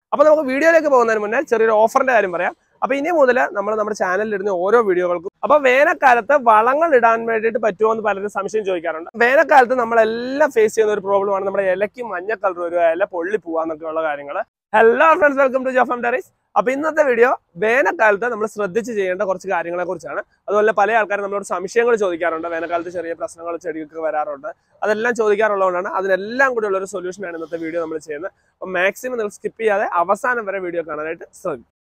അപ്പൊ നമുക്ക് വീഡിയോയിലേക്ക് പോകുന്നതിന് മുന്നേ ചെറിയൊരു ഓഫറിന്റെ കാര്യം പറയാം അപ്പൊ ഇനി മുതൽ നമ്മൾ നമ്മുടെ ചാനലിൽ ഇടുന്ന ഓരോ വീഡിയോകൾക്കും അപ്പൊ വേനൽക്കാലത്ത് വളങ്ങൾ ഇടാൻ വേണ്ടിയിട്ട് പറ്റുമോ എന്ന് പലരും സംശയം ചോദിക്കാറുണ്ട് വേനൽക്കാലത്ത് നമ്മളെല്ലാം ഫേസ് ചെയ്യുന്ന ഒരു പ്രോബ്ലം ആണ് നമ്മുടെ ഇലയ്ക്ക് മഞ്ഞ കളർ വരിക ഇല പൊള്ളി പോവാന്നൊക്കെ ഉള്ള കാര്യങ്ങൾ ഹലോ ഫ്രണ്ട്സ് വെൽക്കം ടു ജോഫം ഡയറീസ് അപ്പൊ ഇന്നത്തെ വീഡിയോ വേനൽക്കാലത്ത് നമ്മൾ ശ്രദ്ധിച്ച് ചെയ്യേണ്ട കുറച്ച് കാര്യങ്ങളെ കുറിച്ചാണ് അതുപോലെ പല ആൾക്കാരും നമ്മളോട് സംശയങ്ങൾ ചോദിക്കാറുണ്ട് വേനൽക്കാലത്ത് ചെറിയ പ്രശ്നങ്ങൾ ചെടികൾക്ക് വരാറുണ്ട് അതെല്ലാം ചോദിക്കാറുള്ളതുകൊണ്ടാണ് അതിനെല്ലാം കൂടി ഉള്ള ഒരു സൊല്യൂഷനാണ് ഇന്നത്തെ വീഡിയോ നമ്മൾ ചെയ്യുന്നത് അപ്പോൾ മാക്സിമം നിങ്ങൾ സ്കിപ്പ് ചെയ്യാതെ അവസാനം വരെ വീഡിയോ കാണാനായിട്ട് ശ്രമിക്കും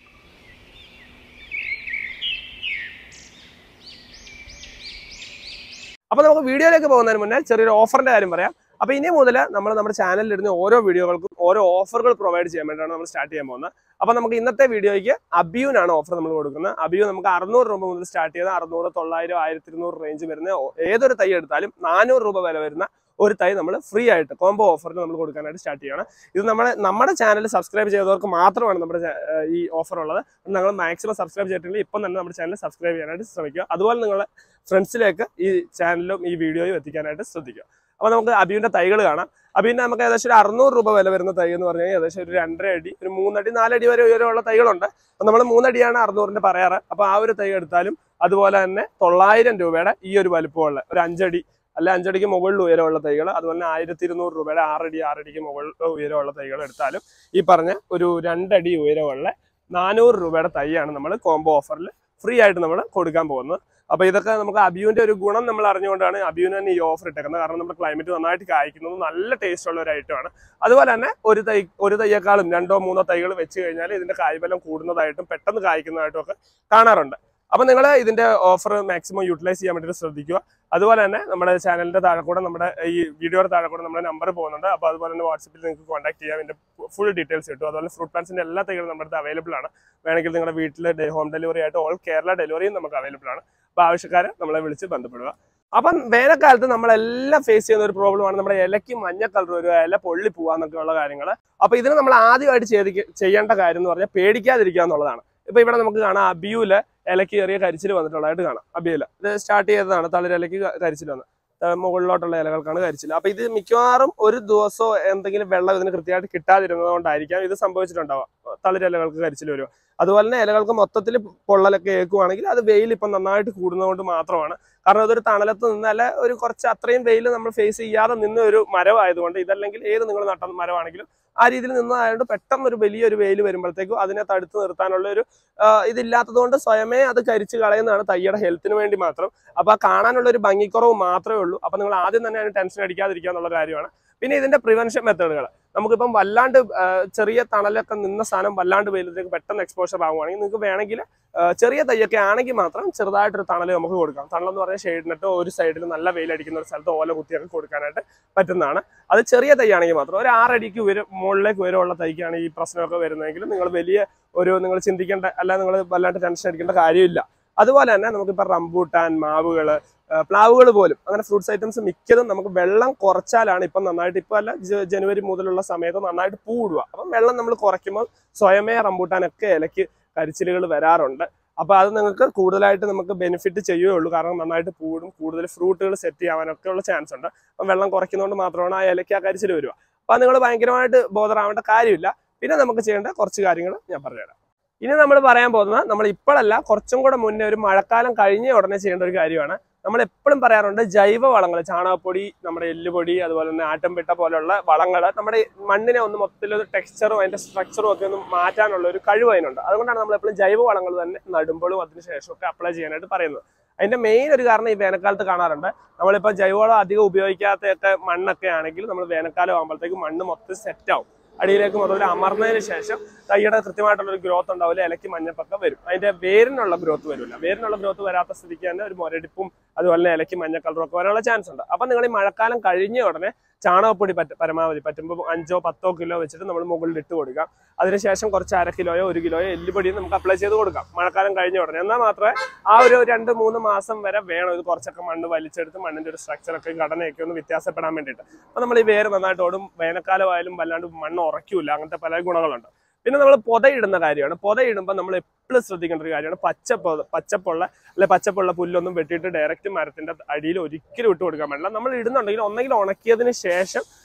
അപ്പൊ നമുക്ക് വീഡിയോയിലേക്ക് പോകുന്നതിന് മുന്നേ ചെറിയൊരു ഓഫറിന്റെ കാര്യം പറയാം അപ്പൊ ഇനി മുതൽ നമ്മൾ നമ്മുടെ ചാനലിൽ ഇടുന്ന ഓരോ വീഡിയോകൾക്കും ഓരോ ഓഫറുകൾ പ്രൊവൈഡ് ചെയ്യാൻ വേണ്ടിയാണ് നമ്മൾ സ്റ്റാർട്ട് ചെയ്യാൻ പോകുന്നത് അപ്പൊ നമുക്ക് ഇന്നത്തെ വീഡിയോയ്ക്ക് അബിയൂനാണ് ഓഫർ നമ്മൾ കൊടുക്കുന്നത് അബിയു നമുക്ക് അറുന്നൂറ് രൂപ മുതൽ സ്റ്റാർട്ട് ചെയ്ത് അറുന്നൂറ് തൊള്ളായിരം ആയിരത്തി ഇരുന്നൂറ് റേഞ്ച് വരുന്ന ഓ- ഏതൊരു തൈ എടുത്താലും നാനൂറ് രൂപ വില വരുന്ന ഒരു തൈ നമ്മൾ ഫ്രീ ആയിട്ട് കോംബോ ഓഫറിന് നമ്മൾ കൊടുക്കാനായിട്ട് സ്റ്റാർട്ട് ചെയ്യണം ഇത് നമ്മുടെ നമ്മുടെ ചാനൽ സബ്സ്ക്രൈബ് ചെയ്തവർക്ക് മാത്രമാണ് നമ്മുടെ ചാ- ഏർ ഈ ഓഫർ ഉള്ളത് നിങ്ങൾ മാക്സിമം സബ്സ്ക്രൈബ് ചെയ്തിട്ടുണ്ടെങ്കിൽ ഇപ്പം തന്നെ നമ്മുടെ ചാനൽ സബ്സ്ക്രൈബ് ചെയ്യാനായിട്ട് ശ്രമിക്കുക അതുപോലെ നിങ്ങളുടെ ഫ്രണ്ട്സിലേക്ക് ഈ ചാനലും ഈ വീഡിയോയും എത്തിക്കാനായിട്ട് ശ്രദ്ധിക്കുക അപ്പോൾ നമുക്ക് അബിയുടെ തൈകൾ കാണാം അബിന്റെ നമുക്ക് ഏകദേശം ഒരു അറുന്നൂറ് രൂപ വില വരുന്ന തൈ എന്ന് പറഞ്ഞു കഴിഞ്ഞാൽ ഏകദേശം ഒരു രണ്ടര അടി ഒരു മൂന്നടി നാലടി വരെ ഉയരമുള്ള തൈകളുണ്ട് അപ്പം നമ്മൾ മൂന്നടിയാണ് അറുന്നൂറിന്റെ പറയാറ് അപ്പോൾ ആ ഒരു തൈ എടുത്താലും അതുപോലെ തന്നെ തൊള്ളായിരം രൂപയുടെ ഈ ഒരു വലുപ്പമുള്ള ഒരു അഞ്ചടി അല്ലെ അഞ്ചടിക്ക് മുകളിൽ ഉയരമുള്ള തൈകൾ അതുപോലെ തന്നെ ആയിരത്തി ഇരുന്നൂറ് രൂപയുടെ ആറടി ആറടിക്ക് മുകളിൽ ഉയരമുള്ള തൈകൾ എടുത്താലും ഈ പറഞ്ഞ ഒരു രണ്ടടി ഉയരമുള്ള നാനൂറ് രൂപയുടെ തൈയാണ് നമ്മൾ കോംബോ ഓഫറിൽ ഫ്രീ ആയിട്ട് നമ്മൾ കൊടുക്കാൻ പോകുന്നത് അപ്പൊ ഇതൊക്കെ നമുക്ക് അബിയുവിന്റെ ഒരു ഗുണം നമ്മൾ അറിഞ്ഞുകൊണ്ടാണ് അബിയുവിന് തന്നെ ഈ ഓഫർ ഇട്ടേക്കുന്നത് കാരണം നമ്മുടെ ക്ലൈമറ്റ് നന്നായിട്ട് കായ്ക്കുന്നത് നല്ല ടേസ്റ്റ് ഉള്ള ഒരു ഐറ്റമാണ് അതുപോലെ തന്നെ ഒരു തൈ ഒരു തൈയേക്കാളും രണ്ടോ മൂന്നോ തൈകൾ വെച്ച് കഴിഞ്ഞാൽ ഇതിന്റെ കായ്ഫലം കൂടുന്നതായിട്ടും പെട്ടെന്ന് കായ്ക്കുന്നതായിട്ടും ഒക്കെ കാണാറുണ്ട് അപ്പൊ നിങ്ങൾ ഇതിന്റെ ഓഫർ മാക്സിമം യൂട്ടിലൈസ് ചെയ്യാൻ വേണ്ടിയിട്ട് ശ്രദ്ധിക്കുക അതുപോലെ തന്നെ നമ്മുടെ ചാനലിന്റെ താഴെ കൂടെ നമ്മുടെ ഈ വീഡിയോയുടെ താഴെ കൂടെ നമ്മുടെ നമ്പർ പോകുന്നുണ്ട് അപ്പോൾ അതുപോലെ തന്നെ വാട്സപ്പിൽ നിങ്ങൾക്ക് കോൺടാക്ട് ചെയ്യാം ഇതിന്റെ ഫുൾ ഡീറ്റെയിൽസ് കിട്ടും അതുപോലെ ഫ്രൂട്ട് പ്ലാന്റ്സിന്റെ എല്ലാ തൈകളും നമ്മുടെ അടുത്ത് അവൈലബിൾ ആണ് വേണമെങ്കിൽ നിങ്ങളുടെ വീട്ടിൽ ഹോം ഡെലിവറി ആയിട്ട് ഓൾ കേരള ഡെലിവറിയും നമുക്ക് അവൈലബിൾ ആണ് അപ്പോൾ ആവശ്യക്കാരെ നമ്മളെ വിളിച്ച് ബന്ധപ്പെടുക അപ്പം വേനൽക്കാലത്ത് നമ്മളെല്ലാം ഫേസ് ചെയ്യുന്ന ഒരു പ്രോബ്ലം ആണ് നമ്മുടെ ഇലയ്ക്ക് മഞ്ഞ കളർ വരിക ഇല പൊള്ളി പോവാന്നൊക്കെ ഉള്ള കാര്യങ്ങൾ അപ്പൊ ഇതിന് നമ്മൾ ആദ്യമായിട്ട് ചെയ്ത് ചെയ്യേണ്ട കാര്യം എന്ന് പറഞ്ഞാൽ പേടിക്കാതിരിക്കുക എന്നുള്ളതാണ് ഇപ്പൊ ഇവിടെ നമുക്ക് കാണാം അബിയൂല് ഇലയ്ക്ക് ചെറിയ കരിച്ചിൽ വന്നിട്ടുള്ളതായിട്ട് കാണാം അബിയൂല് ഇത് സ്റ്റാർട്ട് ചെയ്തതാണ് തളിരിലയ്ക്ക് കരിച്ചിൽ വന്ന് ഏർ മുകളിലോട്ടുള്ള ഇലകൾക്കാണ് കരിച്ചിൽ അപ്പൊ ഇത് മിക്കവാറും ഒരു ദിവസമോ എന്തെങ്കിലും വെള്ളം ഇതിന് കൃത്യമായിട്ട് കിട്ടാതിരുന്നത് കൊണ്ടായിരിക്കാം ഇത് സംഭവിച്ചിട്ടുണ്ടാവുക തളിരിലകൾക്ക് കരിച്ചിൽ വരും അതുപോലെ തന്നെ ഇലകൾക്ക് മൊത്തത്തിൽ പൊള്ളലൊക്കെ ഏൽക്കുവാണെങ്കിൽ അത് വെയിൽ ഇപ്പം നന്നായിട്ട് കൂടുന്നതുകൊണ്ട് മാത്രമാണ് കാരണം അതൊരു തണലത്ത് നിന്നല്ല ഒരു കുറച്ച് അത്രയും വെയിൽ നമ്മൾ ഫേസ് ചെയ്യാതെ നിന്ന ഒരു മരമായതുകൊണ്ട് ഇതല്ലെങ്കിൽ ഏത് നിങ്ങൾ നട്ട മരമാണെങ്കിലും ആ രീതിയിൽ നിന്നതായതുകൊണ്ട് പെട്ടെന്ന് ഒരു വലിയൊരു വെയിൽ വരുമ്പോഴത്തേക്കും അതിനെ തടുത്ത് നിർത്താനുള്ള ഒരു ആ, ഇതില്ലാത്തതുകൊണ്ട് സ്വയമേ അത് കരിച്ച് കളയുന്നതാണ് തയ്യുടെ ഹെൽത്തിന് വേണ്ടി മാത്രം അപ്പൊ ആ കാണാനുള്ള ഒരു ഭംഗിക്കുറവ് മാത്രമേ ഉള്ളൂ അപ്പൊ നിങ്ങൾ ആദ്യം തന്നെ അതിന് ടെൻഷൻ അടിക്കാതിരിക്കുക എന്നുള്ള കാര്യമാണ് പിന്നെ ഇതിന്റെ പ്രിവെൻഷൻ മെത്തേഡുകൾ നമുക്കിപ്പം വല്ലാണ്ട് ആ, ചെറിയ തണലൊക്കെ നിന്ന സാധനം വല്ലാണ്ട് വെയിലത്തേക്ക് പെട്ടെന്ന് എക്സ്പോഷർ ആവുകയാണെങ്കിൽ നിങ്ങൾക്ക് വേണമെങ്കിൽ ആ, ചെറിയ തൈയൊക്കെ ആണെങ്കിൽ മാത്രം ചെറുതായിട്ടൊരു തണൽ നമുക്ക് കൊടുക്കാം തണലെന്ന് പറഞ്ഞാൽ ഷെയ്ഡ് നെട്ടോ ഒരു സൈഡിൽ നല്ല വെയിലടിക്കുന്ന ഒരു സ്ഥലത്ത് ഓല കുത്തിയൊക്കെ കൊടുക്കാനായിട്ട് പറ്റുന്നതാണ് അത് ചെറിയ തൈയാണെങ്കിൽ മാത്രം ഒരു ആറടിക്ക് ഉയരം മുകളിലേക്ക് ഉയരമുള്ള തൈക്കാണ് ഈ പ്രശ്നമൊക്കെ വരുന്നതെങ്കിൽ നിങ്ങൾ വലിയ ഒരു നിങ്ങൾ ചിന്തിക്കേണ്ട അല്ല നിങ്ങൾ വല്ലാണ്ട് ടെൻഷൻ അടിക്കേണ്ട കാര്യമില്ല അതുപോലെ തന്നെ നമുക്കിപ്പോൾ റംബൂട്ടാൻ മാവുകൾ പ്ലാവുകൾ പോലും അങ്ങനെ ഫ്രൂട്ട്സ് ഐറ്റംസ് മിക്കതും നമുക്ക് വെള്ളം കുറച്ചാലാണ് ഇപ്പം നന്നായിട്ട് ഇപ്പം അല്ല ജ- ജനുവരി മുതലുള്ള സമയത്ത് നന്നായിട്ട് പൂടുക അപ്പം വെള്ളം നമ്മൾ കുറയ്ക്കുമ്പോൾ സ്വയമേ റംബൂട്ടാനൊക്കെ ഇലയ്ക്ക് കരിച്ചിലുകൾ വരാറുണ്ട് അപ്പൊ അത് നിങ്ങൾക്ക് കൂടുതലായിട്ട് നമുക്ക് ബെനിഫിറ്റ് ചെയ്യുകയുള്ളൂ കാരണം നന്നായിട്ട് പൂടും കൂടുതൽ ഫ്രൂട്ടുകൾ സെറ്റ് ചെയ്യാനൊക്കെ ഉള്ള ചാൻസ് ഉണ്ട് അപ്പം വെള്ളം കുറയ്ക്കുന്നതുകൊണ്ട് മാത്രമാണ് ആ ഇലയ്ക്ക് ആ കരിച്ചിൽ വരിക അപ്പൊ നിങ്ങൾ ഭയങ്കരമായിട്ട് ബോധറാവേണ്ട കാര്യമില്ല പിന്നെ നമുക്ക് ചെയ്യേണ്ട കുറച്ച് കാര്യങ്ങൾ ഞാൻ പറഞ്ഞുതരാം ഇനി നമ്മൾ പറയാൻ പോകുന്നത് നമ്മൾ ഇപ്പോഴല്ല കുറച്ചും കൂടെ മുന്നേ ഒരു മഴക്കാലം കഴിഞ്ഞ ഉടനെ ചെയ്യേണ്ട ഒരു കാര്യമാണ് നമ്മൾ എപ്പോഴും പറയാറുണ്ട് ജൈവ വളങ്ങൾ ചാണകപ്പൊടി നമ്മുടെ എല്ലുപൊടി അതുപോലെ തന്നെ ആട്ടംപിട്ട പോലുള്ള വളങ്ങൾ നമ്മുടെ മണ്ണിനെ ഒന്ന് മൊത്തത്തിൽ ഒരു ടെക്സ്ചറും അതിന്റെ സ്ട്രക്ചറും ഒക്കെ ഒന്ന് മാറ്റാനുള്ള ഒരു കഴിവ് അതിനുണ്ട് അതുകൊണ്ടാണ് നമ്മൾ എപ്പോഴും ജൈവ വളങ്ങൾ തന്നെ നടുമ്പോഴും അതിനുശേഷം ഒക്കെ അപ്ലൈ ചെയ്യാനായിട്ട് പറയുന്നത് അതിന്റെ മെയിൻ ഒരു കാരണം ഈ വേനൽക്കാലത്ത് കാണാറുണ്ട് നമ്മളിപ്പോൾ ജൈവവളം അധികം ഉപയോഗിക്കാത്തൊക്കെ മണ്ണൊക്കെ ആണെങ്കിൽ നമ്മൾ വേനൽക്കാലം ആകുമ്പോഴത്തേക്ക് മണ്ണ് മൊത്തം സെറ്റ് ആവും അടിയിലേക്ക് മൊത്തത്തിൽ അമർന്നതിന് ശേഷം തൈയുടെ കൃത്യമായിട്ടുള്ള ഒരു ഗ്രോത്ത് ഉണ്ടാവില്ല ഇലയ്ക്ക് മഞ്ഞപ്പൊക്കെ വരും അതിന്റെ വേരിനുള്ള ഗ്രോത്ത് വരില്ല വേരിനുള്ള ഗ്രോത്ത് വരാത്ത സ്ഥിതിക്ക് തന്നെ ഒരു മുരടിപ്പും അതുപോലെ തന്നെ ഇലയ്ക്ക് മഞ്ഞ കളറൊക്കെ വരാനുള്ള ചാൻസ് ഉണ്ട് അപ്പൊ നിങ്ങൾ ഈ മഴക്കാലം കഴിഞ്ഞ ഉടനെ ചാണകപ്പൊടി പറ്റ പരമാവധി പറ്റുമ്പോൾ അഞ്ചോ പത്തോ കിലോ വെച്ചിട്ട് നമ്മൾ മുകളിൽ ഇട്ട് കൊടുക്കാം അതിനുശേഷം കുറച്ച് അര കിലോയോ ഒരു കിലോയോ എല്ലുപൊടിയും നമുക്ക് അപ്ലൈ ചെയ്ത് കൊടുക്കാം മഴക്കാലം കഴിഞ്ഞ ഉടനെ എന്നാൽ മാത്രമേ ആ ഒരു രണ്ട് മൂന്ന് മാസം വരെ വേണം ഇത് കുറച്ചൊക്കെ മണ്ണ് വലിച്ചെടുത്ത് മണ്ണിന്റെ ഒരു സ്ട്രക്ചറൊക്കെ ഘടനയൊക്കെ ഒന്ന് വ്യത്യാസപ്പെടാൻ വേണ്ടിയിട്ട് അപ്പൊ നമ്മൾ ഈ വേര് നന്നായിട്ട് ഓടും വേനൽക്കാലമായാലും വല്ലാണ്ട് മണ്ണ് ഉറയ്ക്കൂല അങ്ങനത്തെ പല ഗുണങ്ങളുണ്ട് പിന്നെ നമ്മൾ പൊതയിടുന്ന കാര്യമാണ് പൊതയിടുമ്പോൾ നമ്മൾ എപ്പോഴും ശ്രദ്ധിക്കേണ്ട ഒരു കാര്യമാണ് പച്ച പൊത പച്ചപ്പുള്ള അല്ലെ പച്ചപ്പുള്ള പുല്ലൊന്നും വെട്ടിയിട്ട് ഡയറക്റ്റ് മരത്തിന്റെ അടിയിൽ ഒരിക്കലും ഇട്ട് കൊടുക്കാൻ പാടില്ല നമ്മൾ ഇടുന്നുണ്ടെങ്കിൽ ഒന്നെങ്കിൽ ഉണക്കിയതിന് ശേഷം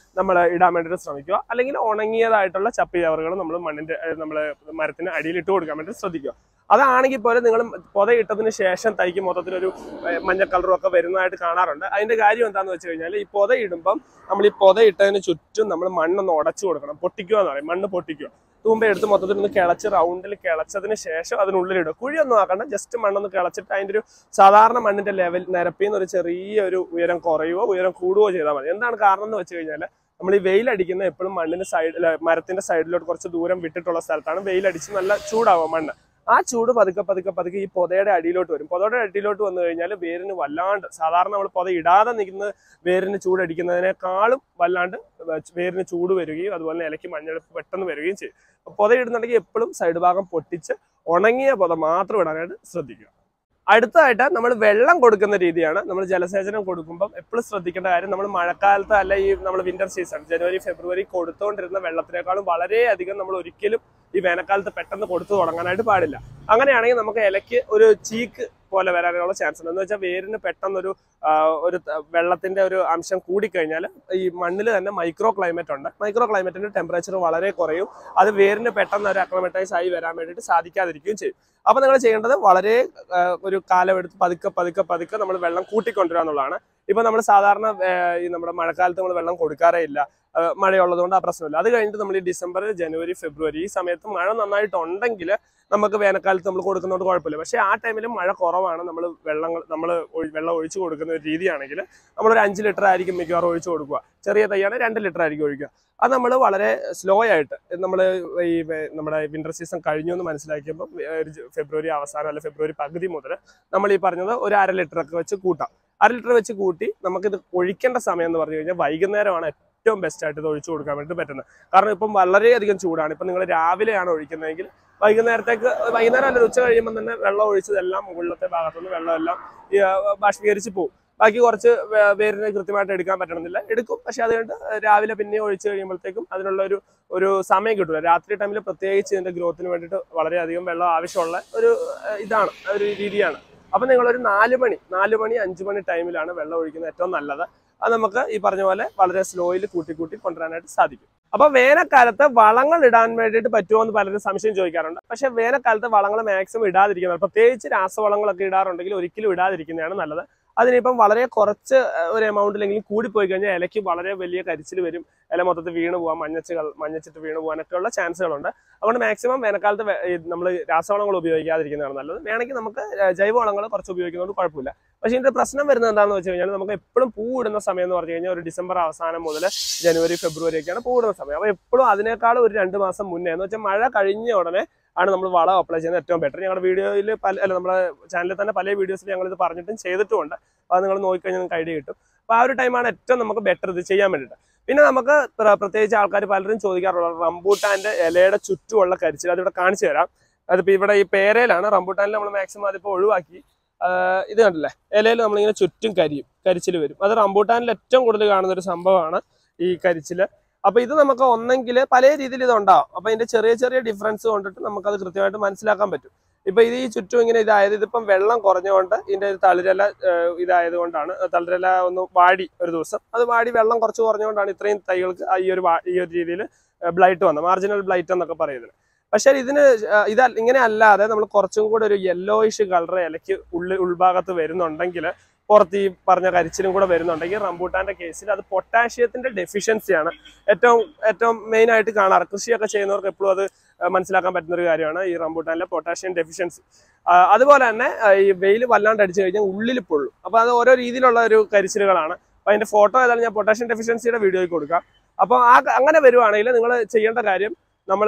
നമ്മൾ ഇടാൻ വേണ്ടിയിട്ട് ശ്രമിക്കുക അല്ലെങ്കിൽ ഉണങ്ങിയതായിട്ടുള്ള ചപ്പി ചവറുകൾ നമ്മൾ മണ്ണിന്റെ നമ്മൾ മരത്തിന് അടിയിൽ ഇട്ട് കൊടുക്കാൻ വേണ്ടി ശ്രദ്ധിക്കുക അതാണെങ്കിൽ പോലും നിങ്ങൾ പൊതയിട്ടതിന് ശേഷം തൈക്ക് മൊത്തത്തിലൊരു ഏഹ്, മഞ്ഞ കളറും ഒക്കെ വരുന്നതായിട്ട് കാണാറുണ്ട് അതിന്റെ കാര്യം എന്താണെന്ന് വെച്ച് കഴിഞ്ഞാൽ ഈ പൊത ഇടുമ്പം നമ്മൾ ഈ പൊത ഇട്ടതിന് ചുറ്റും നമ്മൾ മണ്ണൊന്ന് ഉടച്ചു കൊടുക്കണം പൊട്ടിക്കുക എന്ന് പറയും മണ്ണ് പൊട്ടിക്കുക തൂമ്പ എടുത്ത് മൊത്തത്തിൽ ഒന്ന് കിളച്ച് റൗണ്ടിൽ കിളച്ചതിന് ശേഷം അതിനുള്ളിലിടുക കുഴിയൊന്നും ആക്കണ്ട ജസ്റ്റ് മണ്ണൊന്ന് കിളച്ചിട്ട് അതിന്റെ ഒരു സാധാരണ മണ്ണിന്റെ ലെവൽ നിരപ്പിൽ നിന്ന് ഒരു ചെറിയ ഒരു ഉയരം കുറയുകയോ ഉയരം കൂടുകയോ ചെയ്താൽ മതി എന്താണ് കാരണം എന്ന് വെച്ച് കഴിഞ്ഞാൽ നമ്മൾ ഈ വെയിലടിക്കുന്ന എപ്പോഴും മണ്ണിന് സൈഡ് മരത്തിന്റെ സൈഡിലോട്ട് കുറച്ച് ദൂരം വിട്ടിട്ടുള്ള സ്ഥലത്താണ് വെയിലടിച്ച് നല്ല ചൂടാവും മണ്ണ് ആ ചൂട് പതുക്കെ പതുക്കെ പതുക്കെ ഈ പൊതയുടെ അടിയിലോട്ട് വരും പൊതയുടെ അടിയിലോട്ട് വന്നു കഴിഞ്ഞാൽ വേരിന് വല്ലാണ്ട് സാധാരണ നമ്മൾ പൊത ഇടാതെ നിൽക്കുന്ന വേരിന് ചൂടടിക്കുന്നതിനേക്കാളും വല്ലാണ്ട് വേരിന് ചൂട് വരികയും അതുപോലെ തന്നെ ഇലയ്ക്ക് മഞ്ഞളിപ്പ് പെട്ടെന്ന് വരികയും ചെയ്യും അപ്പൊ പൊത ഇടുന്നുണ്ടെങ്കിൽ എപ്പോഴും സൈഡ് ഭാഗം പൊട്ടിച്ച് ഉണങ്ങിയ പൊത മാത്രം ഇടാനായിട്ട് ശ്രദ്ധിക്കുക അടുത്തതായിട്ട് നമ്മൾ വെള്ളം കൊടുക്കുന്ന രീതിയാണ് നമ്മൾ ജലസേചനം കൊടുക്കുമ്പോൾ എപ്പോഴും ശ്രദ്ധിക്കേണ്ട കാര്യം നമ്മൾ മഴക്കാലത്ത് അല്ല ഈ നമ്മൾ വിന്റർ സീസൺ ജനുവരി ഫെബ്രുവരി കൊടുത്തുകൊണ്ടിരുന്ന വെള്ളത്തിനേക്കാളും വളരെയധികം നമ്മൾ ഒരിക്കലും ഈ വേനൽക്കാലത്ത് പെട്ടെന്ന് കൊടുത്തു തുടങ്ങാനായിട്ട് പാടില്ല അങ്ങനെയാണെങ്കിൽ നമുക്ക് ഇലയ്ക്ക് ഒരു ചീക്ക് പോലെ വരാനുള്ള ചാൻസ് ഉണ്ട് എന്ന് വെച്ചാൽ വേരിന് പെട്ടെന്നൊരു ആ, ഒരു ത- വെള്ളത്തിന്റെ ഒരു അംശം കൂടിക്കഴിഞ്ഞാൽ ഈ മണ്ണിൽ തന്നെ മൈക്രോ ക്ലൈമറ്റ് ഉണ്ട് മൈക്രോ ക്ലൈമറ്റിന്റെ ടെമ്പറേച്ചർ വളരെ കുറയും അത് വേരിന് പെട്ടെന്ന് ഒരു അക്ലമറ്റൈസ് ആയി വരാൻ വേണ്ടിയിട്ട് സാധിക്കാതിരിക്കുകയും ചെയ്യും അപ്പൊ നിങ്ങൾ ചെയ്യേണ്ടത് വളരെ ആ, ഒരു കാലമെടുത്ത് പതുക്കെ പതുക്കെ പതുക്കെ നമ്മൾ വെള്ളം കൂട്ടിക്കൊണ്ടുവരിക എന്നുള്ളതാണ് ഇപ്പൊ നമ്മൾ സാധാരണ ആ, ഈ നമ്മുടെ മഴക്കാലത്ത് നമ്മൾ വെള്ളം കൊടുക്കാറേ ഇല്ല ആ, മഴയുള്ളതുകൊണ്ട് ആ പ്രശ്നമില്ല അത് കഴിഞ്ഞിട്ട് നമ്മൾ ഈ ഡിസംബർ ജനുവരി ഫെബ്രുവരി ഈ സമയത്ത് മഴ നന്നായിട്ടുണ്ടെങ്കിൽ നമുക്ക് വേനൽക്കാലത്ത് നമ്മൾ കൊടുക്കുന്നതുകൊണ്ട് കുഴപ്പമില്ല പക്ഷേ ആ ടൈമിൽ മഴ കുറവാണ് നമ്മൾ വെള്ളങ്ങൾ നമ്മൾ വെള്ളം ഒഴിച്ചു കൊടുക്കുന്ന ഒരു രീതിയാണെങ്കിൽ നമ്മളൊരു അഞ്ച് ലിറ്റർ ആയിരിക്കും മിക്കവാറും ഒഴിച്ചു കൊടുക്കുക ചെറിയ തൈയാണ് രണ്ട് ലിറ്റർ ആയിരിക്കും ഒഴിക്കുക അത് നമ്മൾ വളരെ സ്ലോ ആയിട്ട് നമ്മൾ ഈ വേ- നമ്മുടെ വിന്റർ സീസൺ കഴിഞ്ഞു എന്ന് മനസ്സിലാക്കിയപ്പോൾ ഒരു ജ- ഫെബ്രുവരി അവസാനം അല്ല ഫെബ്രുവരി പകുതി മുതൽ നമ്മൾ ഈ പറഞ്ഞത് ഒരു അര ലിറ്റർ ഒക്കെ വെച്ച് കൂട്ടാം അര ലിറ്റർ വെച്ച് കൂട്ടി നമുക്കിത് ഒഴിക്കേണ്ട സമയം എന്ന് പറഞ്ഞു കഴിഞ്ഞാൽ വൈകുന്നേരമാണ് ഏറ്റവും ബെസ്റ്റ് ആയിട്ട് ഇത് ഒഴിച്ചു കൊടുക്കാൻ വേണ്ടി പറ്റുന്നത് കാരണം ഇപ്പം വളരെയധികം ചൂടാണ് ഇപ്പം നിങ്ങൾ രാവിലെയാണ് ഒഴിക്കുന്നതെങ്കിൽ വൈകുന്നേരത്തേക്ക് വൈകുന്നേരം അല്ല ഉച്ച കഴിയുമ്പോൾ തന്നെ വെള്ളം ഒഴിച്ചതെല്ലാം മുകളിലത്തെ ഭാഗത്തുനിന്ന് വെള്ളമെല്ലാം ഈ, ആ, ബാഷ്പീകരിച്ച് പോകും ബാക്കി കുറച്ച് വേ- വേരിന് കൃത്യമായിട്ട് എടുക്കാൻ പറ്റണമെന്നില്ല എടുക്കും പക്ഷെ അത് കഴിഞ്ഞിട്ട് രാവിലെ പിന്നെ ഒഴിച്ച് കഴിയുമ്പോഴത്തേക്കും അതിനുള്ള ഒരു ഒരു സമയം കിട്ടില്ല രാത്രി ടൈമിൽ പ്രത്യേകിച്ച് ഇതിന്റെ ഗ്രോത്തിന് വേണ്ടിയിട്ട് വളരെയധികം വെള്ളം ആവശ്യമുള്ള ഒരു ആ, ഇതാണ് ഒരു രീതിയാണ് അപ്പൊ നിങ്ങൾ ഒരു നാല് മണി നാല് മണി അഞ്ച് മണി ടൈമിലാണ് വെള്ളം ഒഴിക്കുന്നത് ഏറ്റവും നല്ലത് അത് നമുക്ക് ഈ പറഞ്ഞ പോലെ വളരെ സ്ലോയിൽ കൂട്ടി കൂട്ടി കൊണ്ടുവരാനായിട്ട് സാധിക്കും അപ്പൊ വേനൽക്കാലത്ത് വളങ്ങൾ ഇടാൻ വേണ്ടിയിട്ട് പറ്റുമോ എന്ന് പലരും സംശയം ചോദിക്കാറുണ്ട് പക്ഷെ വേനൽക്കാലത്ത് വളങ്ങൾ മാക്സിമം ഇടാതിരിക്കുന്നത് പ്രത്യേകിച്ച് രാസവളങ്ങളൊക്കെ ഇടാറുണ്ടെങ്കിൽ ഒരിക്കലും ഇടാതിരിക്കുന്നതാണ് നല്ലത് അതിനിപ്പം വളരെ കുറച്ച് ഏഹ്, ഒരു എമൗണ്ടിലെങ്കിലും കൂടിപ്പോയി കഴിഞ്ഞാൽ ഇലയ്ക്ക് വളരെ വലിയ കരിച്ചിൽ വരും ഇല മൊത്തത്തിൽ വീണ് പോകാൻ മഞ്ഞച്ചുകൾ മഞ്ഞച്ചിട്ട് വീണ് പോകാനൊക്കെയുള്ള ചാൻസുകളുണ്ട് അതുകൊണ്ട് മാക്സിമം വേനൽക്കാലത്ത് നമ്മൾ രാസവളങ്ങൾ ഉപയോഗിക്കാതിരിക്കുന്നതാണ് നല്ലത് വേണമെങ്കിൽ നമുക്ക് ഏഹ്, ജൈവവളങ്ങൾ കുറച്ച് ഉപയോഗിക്കുന്നതുകൊണ്ട് കുഴപ്പമില്ല പക്ഷേ ഇതിന്റെ പ്രശ്നം വരുന്നത് എന്താണെന്ന് വെച്ച് കഴിഞ്ഞാൽ നമുക്ക് എപ്പോഴും പൂ ഇടുന്ന സമയം എന്ന് പറഞ്ഞു കഴിഞ്ഞാൽ ഒരു ഡിസംബർ അവസാനം മുതൽ ജനുവരി ഫെബ്രുവരി ഒക്കെയാണ് പൂ ഇടുന്ന സമയം അപ്പോൾ എപ്പോഴും അതിനേക്കാളും ഒരു രണ്ട് മാസം മുന്നേ എന്ന് വെച്ചാൽ മഴ കഴിഞ്ഞ ഉടനെ ആണ് നമ്മൾ വളം അപ്ലൈ ചെയ്യുന്നത് ഏറ്റവും ബെറ്റർ ഞങ്ങളുടെ വീഡിയോയിൽ പല അല്ല നമ്മുടെ ചാനലിൽ തന്നെ പല വീഡിയോസിൽ ഞങ്ങൾ ഇത് പറഞ്ഞിട്ടും ചെയ്തിട്ടുമുണ്ട് അപ്പോൾ അത് നിങ്ങൾ നോക്കിക്കഴിഞ്ഞാൽ നിങ്ങൾക്ക് ഐഡിയ കിട്ടും അപ്പോൾ ആ ഒരു ടൈമാണ് ഏറ്റവും നമുക്ക് ബെറ്റർ ഇത് ചെയ്യാൻ വേണ്ടിയിട്ട് പിന്നെ നമുക്ക് പ്ര- പ്രത്യേകിച്ച് ആൾക്കാർ പലരും ചോദിക്കാറുള്ളത് റംബൂട്ടാന്റെ ഇലയുടെ ചുറ്റുമുള്ള കരിച്ചിൽ അതിവിടെ കാണിച്ചു തരാം അതിപ്പോൾ ഇവിടെ ഈ പേരയിലാണ് റംബൂട്ടാനിൽ നമ്മൾ മാക്സിമം അതിപ്പോൾ ഒഴിവാക്കി ആഹ് ഇത് കണ്ടില്ലേ ഇലയിൽ നമ്മളിങ്ങനെ ചുറ്റും കരിയും കരിച്ചിൽ വരും അത് റംബൂട്ടാനിൽ ഏറ്റവും കൂടുതൽ കാണുന്ന ഒരു സംഭവമാണ് ഈ കരിച്ചില് അപ്പൊ ഇത് നമുക്ക് ഒന്നെങ്കിൽ പല രീതിയിൽ ഇത് ഉണ്ടാവും അപ്പൊ ഇതിന്റെ ചെറിയ ചെറിയ ഡിഫറൻസ് കൊണ്ടിട്ട് നമുക്കത് കൃത്യമായിട്ട് മനസ്സിലാക്കാൻ പറ്റും ഇപ്പൊ ഇത് ഈ ചുറ്റും ഇങ്ങനെ ഇതായത് ഇതിപ്പം വെള്ളം കുറഞ്ഞുകൊണ്ട് ഇതിന്റെ ഒരു തളിരല ഏഹ്, ഇതായത് കൊണ്ടാണ് തളിരല ഒന്ന് വാടി ഒരു ദിവസം അത് വാടി വെള്ളം കുറച്ച് കുറഞ്ഞുകൊണ്ടാണ് ഇത്രയും തൈകൾക്ക് ആ ഈ ഒരു വാ- ഈ ഒരു രീതിയിൽ ബ്ലൈറ്റ് വന്നത് മാർജിനൽ ബ്ലൈറ്റ് എന്നൊക്കെ പറയുന്നത് പക്ഷേ ഇതിന് ഏഹ്, ഇത് ഇങ്ങനെ അല്ലാതെ നമ്മൾ കുറച്ചും കൂടെ ഒരു യെല്ലോയിഷ് കളർ ഇലയ്ക്ക് ഉള്ളിൽ ഉൾഭാഗത്ത് വരുന്നുണ്ടെങ്കിൽ പുറത്ത് ഈ പറഞ്ഞ കരിച്ചിലും കൂടെ വരുന്നുണ്ടെങ്കിൽ റംബൂട്ടാന്റെ കേസിൽ അത് പൊട്ടാഷ്യത്തിന്റെ ഡെഫിഷ്യൻസിയാണ് ഏറ്റവും ഏറ്റവും മെയിൻ ആയിട്ട് കാണാറ് കൃഷിയൊക്കെ ചെയ്യുന്നവർക്ക് എപ്പോഴും അത് ആ, മനസ്സിലാക്കാൻ പറ്റുന്ന ഒരു കാര്യമാണ് ഈ റംബൂട്ടാനിലെ പൊട്ടാഷ്യം ഡെഫിഷ്യൻസി അതുപോലെ തന്നെ ആ, ഈ വെയിൽ വല്ലാണ്ട് അടിച്ചു കഴിഞ്ഞാൽ ഉള്ളിൽ പൊള്ളും അപ്പൊ അത് ഓരോ രീതിയിലുള്ള ഒരു കരിച്ചിലുകളാണ് അപ്പൊ അതിന്റെ ഫോട്ടോ ഏതായാലും ഞാൻ പൊട്ടാഷ്യം ഡെഫിഷ്യൻസിയുടെ വീഡിയോയിൽ കൊടുക്കാം അപ്പൊ ആ അങ്ങനെ വരുവാണെങ്കിൽ നിങ്ങൾ ചെയ്യേണ്ട കാര്യം നമ്മൾ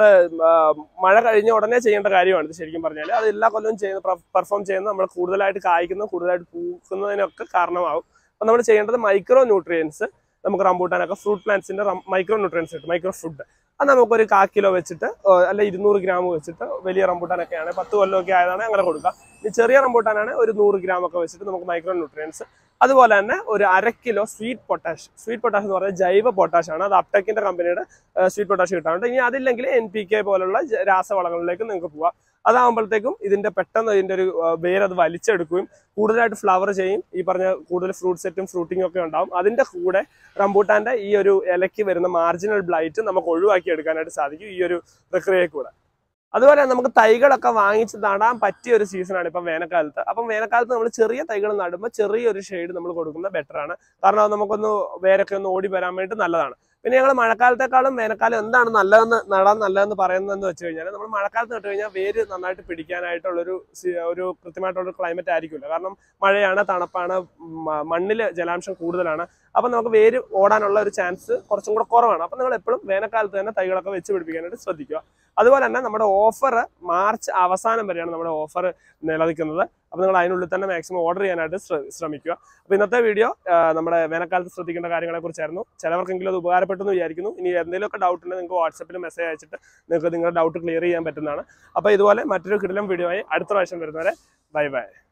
മഴ കഴിഞ്ഞ ഉടനെ ചെയ്യേണ്ട കാര്യമാണ് ഇത് ശരിക്കും പറഞ്ഞാൽ അത് എല്ലാ കൊല്ലവും ചെയ്യുന്ന പെർഫോം ചെയ്യുന്ന നമ്മൾ കൂടുതലായിട്ട് കായ്ക്കുന്ന കൂടുതലായിട്ട് പൂക്കുന്നതിനൊക്കെ കാരണമാവും അപ്പൊ നമ്മൾ ചെയ്യേണ്ടത് മൈക്രോ ന്യൂട്രിയൻസ് നമുക്ക് റംബൂട്ടാനൊക്കെ ഫ്രൂട്ട് പ്ലാന്റ്സിന്റെ മൈക്രോ ന്യൂട്രിയൻസ് കിട്ടും മൈക്രോ ഫുഡ് അത് നമുക്കൊരു കാ കിലോ വെച്ചിട്ട് ഏ, അല്ല ഇരുന്നൂറ് ഗ്രാം വെച്ചിട്ട് വലിയ റംബൂട്ടാനൊക്കെയാണ് പത്ത് കൊല്ലമൊക്കെ ആയതാണ് അങ്ങനെ കൊടുക്കുക ഇനി ചെറിയ റംബൂട്ടാനാണ് ഒരു നൂറ് ഗ്രാം ഒക്കെ വെച്ചിട്ട് നമുക്ക് മൈക്രോ ന്യൂട്രിയൻസ് അതുപോലെ തന്നെ ഒരു അര kilo sweet potash sweet potash എന്ന് പറയുന്നത് ജൈവ പൊട്ടാഷ് ആണ് അത് അപ്ടെക്കിന്റെ കമ്പനിയുടെ സ്വീറ്റ് പൊട്ടാഷ് കിട്ടാറുണ്ട് ഇനി അതില്ലെങ്കിൽ എൻ പി കെ പോലുള്ള ജ- രാസവളങ്ങളിലേക്ക് നിങ്ങൾക്ക് പോവാം അതാകുമ്പോഴത്തേക്കും ഇതിന്റെ പെട്ടെന്ന് ഇതിന്റെ ഒരു ആ, വേര് അത് വലിച്ചെടുക്കുകയും കൂടുതലായിട്ട് ഫ്ലവർ ചെയ്യും ഈ പറഞ്ഞ കൂടുതൽ ഫ്രൂട്ട് സെറ്റും ഫ്രൂട്ടിങ്ങും ഒക്കെ ഉണ്ടാവും അതിന്റെ കൂടെ റംബൂട്ടാന്റെ ഈ ഒരു ഇലയ്ക്ക് വരുന്ന മാർജിനൽ ബ്ലൈറ്റ് നമുക്ക് ഒഴിവാക്കി എടുക്കാനായിട്ട് സാധിക്കും ഈ ഒരു പ്രക്രിയയിൽ കൂടെ അതുപോലെ നമുക്ക് തൈകളൊക്കെ വാങ്ങിച്ച് നടാൻ പറ്റിയ ഒരു സീസണാണ് ഇപ്പം വേനൽക്കാലത്ത് അപ്പം വേനൽക്കാലത്ത് നമ്മൾ ചെറിയ തൈകൾ നടുമ്പോൾ ചെറിയൊരു ഷെയ്ഡ് നമ്മൾ കൊടുക്കുന്നത് ബെറ്റർ ആണ് കാരണം അത് നമുക്കൊന്ന് വേരൊക്കെ ഒന്ന് ഓടി വരാൻ വേണ്ടി നല്ലതാണ് പിന്നെ ഞങ്ങൾ മഴക്കാലത്തെക്കാളും വേനൽക്കാലം എന്താണ് നല്ലതെന്ന് നടാൻ നല്ലതെന്ന് പറയുന്നതെന്ന് വെച്ച് കഴിഞ്ഞാൽ നമ്മൾ മഴക്കാലത്ത് നട്ട് കഴിഞ്ഞാൽ വേര് നന്നായിട്ട് പിടിക്കാനായിട്ടുള്ളൊരു സി- ഒരു കൃത്യമായിട്ടുള്ള ക്ലൈമറ്റ് ആയിരിക്കില്ല കാരണം മഴയാണ് തണുപ്പാണ് മണ്ണിൽ ജലാംശം കൂടുതലാണ് അപ്പം നമുക്ക് വേര് ഓടാനുള്ള ഒരു ചാൻസ് കുറച്ചും കൂടെ കുറവാണ് അപ്പം നിങ്ങൾ എപ്പോഴും വേനൽക്കാലത്ത് തന്നെ തൈകളൊക്കെ വെച്ച് പിടിപ്പിക്കാനായിട്ട് ശ്രദ്ധിക്കുക അതുപോലെ തന്നെ നമ്മുടെ ഓഫർ മാർച്ച് അവസാനം വരെയാണ് നമ്മുടെ ഓഫർ നിലനിൽക്കുന്നത് അപ്പോൾ നിങ്ങൾ അതിനുള്ളിൽ തന്നെ മാക്സിമം ഓർഡർ ചെയ്യാനായിട്ട് ശ്ര- ശ്രമിക്കുക അപ്പോൾ ഇന്നത്തെ വീഡിയോ ആ, നമ്മുടെ വേനൽക്കാലത്ത് ശ്രദ്ധിക്കേണ്ട കാര്യങ്ങളെ കുറിച്ചായിരുന്നു ചിലവർക്കെങ്കിലും അത് ഉപകാരപ്പെട്ടു എന്ന് വിചാരിക്കുന്നു ഇനി എന്തെങ്കിലുമൊക്കെ ഡൗട്ട് ഉണ്ടെങ്കിൽ നിങ്ങൾക്ക് വാട്സപ്പിൽ മെസ്സേജ് അയച്ചിട്ട് നിങ്ങൾക്ക് നിങ്ങളുടെ ഡൗട്ട് ക്ലിയർ ചെയ്യാൻ പറ്റുന്നതാണ് അപ്പോൾ ഇതുപോലെ മറ്റൊരു കിടിലം വീഡിയോ ആയി അടുത്ത പ്രാവശ്യം വരുന്നവരെ ബൈ ബൈ